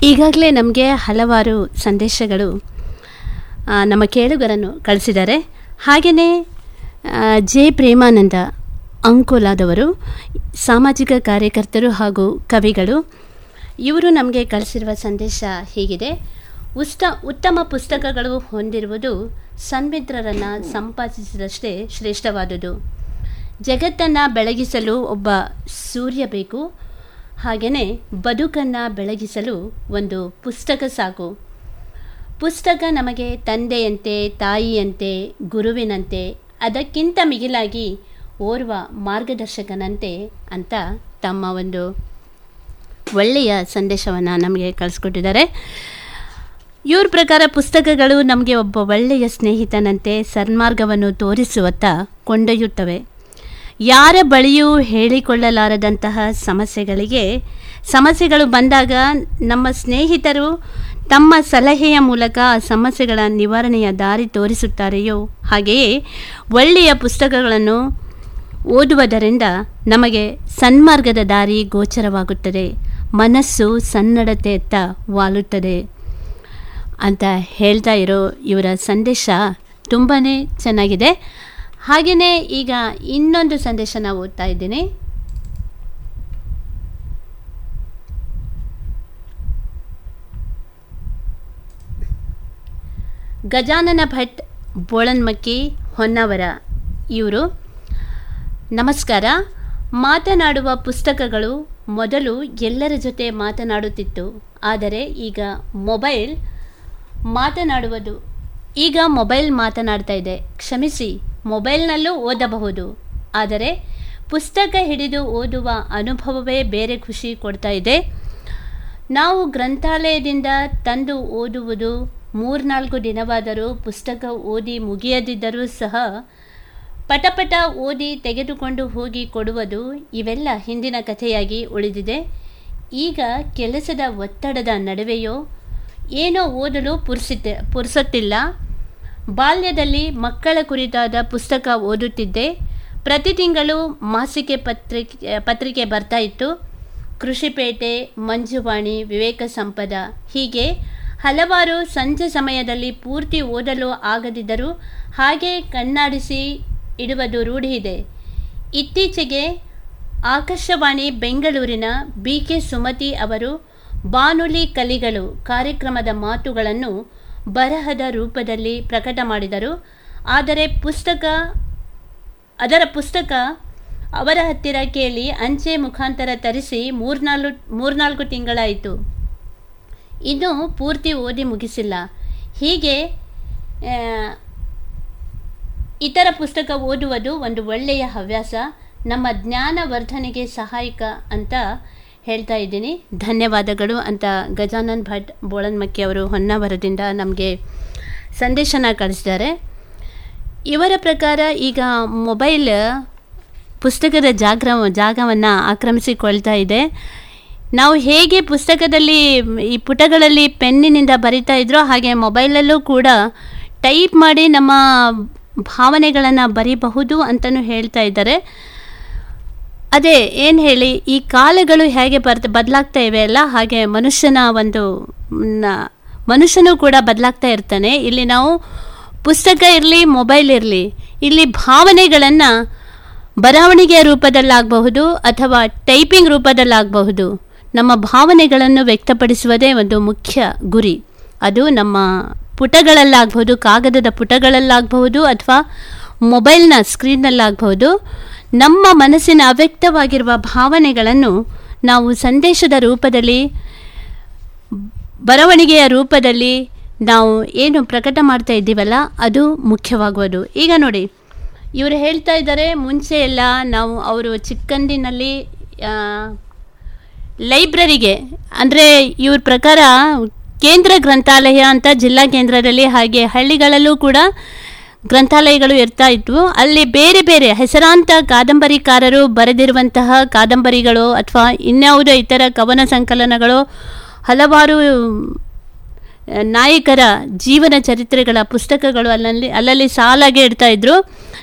ಈಗಾಗಲೇ ನಮಗೆ ಹಲವಾರು ಸಂದೇಶಗಳು ಆ, ನಮ್ಮ ಕೇಳುಗರನ್ನು ಕಳಿಸಿದ್ದಾರೆ ಹಾಗೆಯೇ ಜೆ ಪ್ರೇಮಾನಂದ ಅಂಕೋಲಾದವರು ಸಾಮಾಜಿಕ ಕಾರ್ಯಕರ್ತರು ಹಾಗೂ ಕವಿಗಳು ಇವರು ನಮಗೆ ಕಳಿಸಿರುವ ಸಂದೇಶ ಹೀಗಿದೆ ಉಸ್ತ ಉತ್ತಮ ಪುಸ್ತಕಗಳು ಹೊಂದಿರುವುದು ಸನ್ಮಿತ್ರರನ್ನು ಸಂಪಾದಿಸಿದಷ್ಟೇ ಶ್ರೇಷ್ಠವಾದುದು ಜಗತ್ತನ್ನು ಬೆಳಗಿಸಲು ಒಬ್ಬ ಸೂರ್ಯ ಬೇಕು ಹಾಗೆಯೇ ಬದುಕನ್ನು ಬೆಳಗಿಸಲು ಒಂದು ಪುಸ್ತಕ ಸಾಕು ಪುಸ್ತಕ ನಮಗೆ ತಂದೆಯಂತೆ ತಾಯಿಯಂತೆ ಗುರುವಿನಂತೆ ಅದಕ್ಕಿಂತ ಮಿಗಿಲಾಗಿ ಓರ್ವ ಮಾರ್ಗದರ್ಶಕನಂತೆ ಅಂತ ತಮ್ಮ ಒಂದು ಒಳ್ಳೆಯ ಸಂದೇಶವನ್ನು ನಮಗೆ ಕಳಿಸ್ಕೊಟ್ಟಿದ್ದಾರೆ ಇವ್ರ ಪ್ರಕಾರ ಪುಸ್ತಕಗಳು ನಮಗೆ ಒಬ್ಬ ಒಳ್ಳೆಯ ಸ್ನೇಹಿತನಂತೆ ಸನ್ಮಾರ್ಗವನ್ನು ತೋರಿಸುವತ್ತ ಕೊಂಡೊಯ್ಯುತ್ತವೆ ಯಾರ ಬಳಿಯೂ ಹೇಳಿಕೊಳ್ಳಲಾರದಂತಹ ಸಮಸ್ಯೆಗಳಿಗೆ ಸಮಸ್ಯೆಗಳು ಬಂದಾಗ ನಮ್ಮ ಸ್ನೇಹಿತರು ತಮ್ಮ ಸಲಹೆಯ ಮೂಲಕ ಆ ಸಮಸ್ಯೆಗಳ ನಿವಾರಣೆಯ ದಾರಿ ತೋರಿಸುತ್ತಾರೆಯೋ ಹಾಗೆಯೇ ಒಳ್ಳೆಯ ಪುಸ್ತಕಗಳನ್ನು ಓದುವುದರಿಂದ ನಮಗೆ ಸನ್ಮಾರ್ಗದ ದಾರಿ ಗೋಚರವಾಗುತ್ತದೆ ಮನಸ್ಸು ಸನ್ನಡತೆಯತ್ತ ವಾಲುತ್ತದೆ ಅಂತ ಹೇಳ್ತಾ ಇರೋ ಇವರ ಸಂದೇಶ ತುಂಬಾ ಚೆನ್ನಾಗಿದೆ ಹಾಗೆಯೇ ಈಗ ಇನ್ನೊಂದು ಸಂದೇಶ ನಾವು ಓದ್ತಾ ಇದ್ದೀನಿ ಗಜಾನನ ಭಟ್ ಬೋಳನ್ಮಕ್ಕಿ ಹೊನ್ನಾವರ ಇವರು ನಮಸ್ಕಾರ ಮಾತನಾಡುವ ಪುಸ್ತಕಗಳು ಮೊದಲು ಎಲ್ಲರ ಜೊತೆ ಮಾತನಾಡುತ್ತಿತ್ತು ಆದರೆ ಈಗ ಮೊಬೈಲ್ ಮಾತನಾಡುವುದು ಈಗ ಮೊಬೈಲ್ ಮಾತನಾಡ್ತಾ ಇದೆ ಕ್ಷಮಿಸಿ ಮೊಬೈಲ್ನಲ್ಲೂ ಓದಬಹುದು ಆದರೆ ಪುಸ್ತಕ ಹಿಡಿದು ಓದುವ ಅನುಭವವೇ ಬೇರೆ ಖುಷಿ ಕೊಡ್ತಾ ಇದೆ ನಾವು ಗ್ರಂಥಾಲಯದಿಂದ ತಂದು ಓದುವುದು ಮೂರ್ನಾಲ್ಕು ದಿನವಾದರೂ ಪುಸ್ತಕ ಓದಿ ಮುಗಿಯದಿದ್ದರೂ ಸಹ ಪಟಪಟ ಓದಿ ತೆಗೆದುಕೊಂಡು ಹೋಗಿ ಕೊಡುವುದು ಇವೆಲ್ಲ ಹಿಂದಿನ ಕಥೆಯಾಗಿ ಉಳಿದಿದೆ ಈಗ ಕೆಲಸದ ಒತ್ತಡದ ನಡುವೆಯೋ ಏನೋ ಓದಲು ಪುರ್ಸಿತ್ತೆ ಪುರ್ಸೊತ್ತಿಲ್ಲ ಬಾಲ್ಯದಲ್ಲಿ ಮಕ್ಕಳ ಕುರಿತಾದ ಪುಸ್ತಕ ಓದುತ್ತಿದ್ದೆ ಪ್ರತಿ ತಿಂಗಳು ಮಾಸಿಕೆ ಪತ್ರಿಕೆ ಪತ್ರಿಕೆ ಬರ್ತಾ ಇತ್ತು ಕೃಷಿಪೇಟೆ ಮಂಜುವಾಣಿ ವಿವೇಕ ಸಂಪದ ಹೀಗೆ ಹಲವಾರು ಸಂಜೆ ಸಮಯದಲ್ಲಿ ಪೂರ್ತಿ ಓದಲು ಆಗದಿದ್ದರೂ ಹಾಗೆ ಕಣ್ಣಾಡಿಸಿ ಇಡುವುದು ರೂಢಿ ಇದೆ ಇತ್ತೀಚೆಗೆ ಆಕಾಶವಾಣಿ ಬೆಂಗಳೂರಿನ ಬಿ ಕೆ ಸುಮತಿ ಅವರು ಬಾನುಲಿ ಕಲಿಗಳು ಕಾರ್ಯಕ್ರಮದ ಮಾತುಗಳನ್ನು ಬರಹದ ರೂಪದಲ್ಲಿ ಪ್ರಕಟ ಮಾಡಿದರು ಆದರೆ ಪುಸ್ತಕ ಅದರ ಪುಸ್ತಕ ಅವರ ಹತ್ತಿರ ಕೇಳಿ ಅಂಚೆ ಮುಖಾಂತರ ತರಿಸಿ ಮೂರ್ನಾಲ್ಕು ಮೂರ್ನಾಲ್ಕು ತಿಂಗಳಾಯಿತು ಇನ್ನೂ ಪೂರ್ತಿ ಓದಿ ಮುಗಿಸಿಲ್ಲ ಹೀಗೆ ಆ, ಇತರ ಪುಸ್ತಕ ಓದುವುದು ಒಂದು ಒಳ್ಳೆಯ ಹವ್ಯಾಸ ನಮ್ಮ ಜ್ಞಾನ ವರ್ಧನೆಗೆ ಸಹಾಯಕ ಅಂತ ಹೇಳ್ತಾ ಇದ್ದೀನಿ ಧನ್ಯವಾದಗಳು ಅಂತ ಗಜಾನನ್ ಭಟ್ ಬೋಳನ್ಮಕ್ಕಿ ಅವರು ಹೊನ್ನಾವರದಿಂದ ನಮಗೆ ಸಂದೇಶನ ಕಳಿಸಿದ್ದಾರೆ ಇವರ ಪ್ರಕಾರ ಈಗ ಮೊಬೈಲ್ ಪುಸ್ತಕದ ಜಾಗ್ರ ಜಾಗವನ್ನು ಆಕ್ರಮಿಸಿಕೊಳ್ತಾ ಇದೆ ನಾವು ಹೇಗೆ ಪುಸ್ತಕದಲ್ಲಿ ಈ ಪುಟಗಳಲ್ಲಿ ಪೆನ್ನಿನಿಂದ ಬರಿತಾ ಇದ್ರೋ ಹಾಗೆ ಮೊಬೈಲಲ್ಲೂ ಕೂಡ ಟೈಪ್ ಮಾಡಿ ನಮ್ಮ ಭಾವನೆಗಳನ್ನು ಬರಿಬಹುದು ಅಂತಲೂ ಹೇಳ್ತಾ ಇದ್ದಾರೆ ಅದೇ ಏನು ಹೇಳಿ ಈ ಕಾಲಗಳು ಹೇಗೆ ಬರ್ತ ಬದಲಾಗ್ತಾ ಇವೆ ಅಲ್ಲ ಹಾಗೆ ಮನುಷ್ಯನ ಒಂದು ನ- ಮನುಷ್ಯನೂ ಕೂಡ ಬದಲಾಗ್ತಾ ಇರ್ತಾನೆ ಇಲ್ಲಿ ನಾವು ಪುಸ್ತಕ ಇರಲಿ ಮೊಬೈಲ್ ಇರಲಿ ಇಲ್ಲಿ ಭಾವನೆಗಳನ್ನು ಬರವಣಿಗೆಯ ರೂಪದಲ್ಲಾಗಬಹುದು ಅಥವಾ ಟೈಪಿಂಗ್ ರೂಪದಲ್ಲಾಗಬಹುದು ನಮ್ಮ ಭಾವನೆಗಳನ್ನು ವ್ಯಕ್ತಪಡಿಸುವುದೇ ಒಂದು ಮುಖ್ಯ ಗುರಿ ಅದು ನಮ್ಮ ಪುಟಗಳಲ್ಲಾಗಬಹುದು ಕಾಗದದ ಪುಟಗಳಲ್ಲಾಗಬಹುದು ಅಥವಾ ಮೊಬೈಲ್ನ ಸ್ಕ್ರೀನ್ನಲ್ಲಾಗಬಹುದು ನಮ್ಮ ಮನಸ್ಸಿನ ಅವ್ಯಕ್ತವಾಗಿರುವ ಭಾವನೆಗಳನ್ನು ನಾವು ಸಂದೇಶದ ರೂಪದಲ್ಲಿ ಬರವಣಿಗೆಯ ರೂಪದಲ್ಲಿ ನಾವು ಏನು ಪ್ರಕಟ ಮಾಡ್ತಾ ಇದ್ದೀವಲ್ಲ ಅದು ಮುಖ್ಯವಾಗುವುದು ಈಗ ನೋಡಿ ಇವರು ಹೇಳ್ತಾ ಇದ್ದಾರೆ ಮುಂಚೆ ಎಲ್ಲ ನಾವು ಅವರು ಚಿಕ್ಕಂದಿನಲ್ಲಿ ಆ, ಲೈಬ್ರರಿಗೆ ಅಂದರೆ ಇವ್ರ ಪ್ರಕಾರ ಕೇಂದ್ರ ಗ್ರಂಥಾಲಯ ಅಂತ ಜಿಲ್ಲಾ ಕೇಂದ್ರದಲ್ಲಿ ಹಾಗೆ ಹಳ್ಳಿಗಳಲ್ಲೂ ಕೂಡ ಗ್ರಂಥಾಲಯಗಳು ಇರ್ತಾ ಇದ್ವು ಅಲ್ಲಿ ಬೇರೆ ಬೇರೆ ಹೆಸರಾಂತ ಕಾದಂಬರಿಕಾರರು ಬರೆದಿರುವಂತಹ ಕಾದಂಬರಿಗಳು ಅಥವಾ ಇನ್ಯಾವುದೋ ಇತರ ಕವನ ಸಂಕಲನಗಳು ಹಲವಾರು ನಾಯಕರ ಜೀವನ ಚರಿತ್ರೆಗಳ ಪುಸ್ತಕಗಳು ಅಲ್ಲಲ್ಲಿ ಅಲ್ಲಲ್ಲಿ ಸಾಲಾಗಿ ಇಡ್ತಾ ಇದ್ರು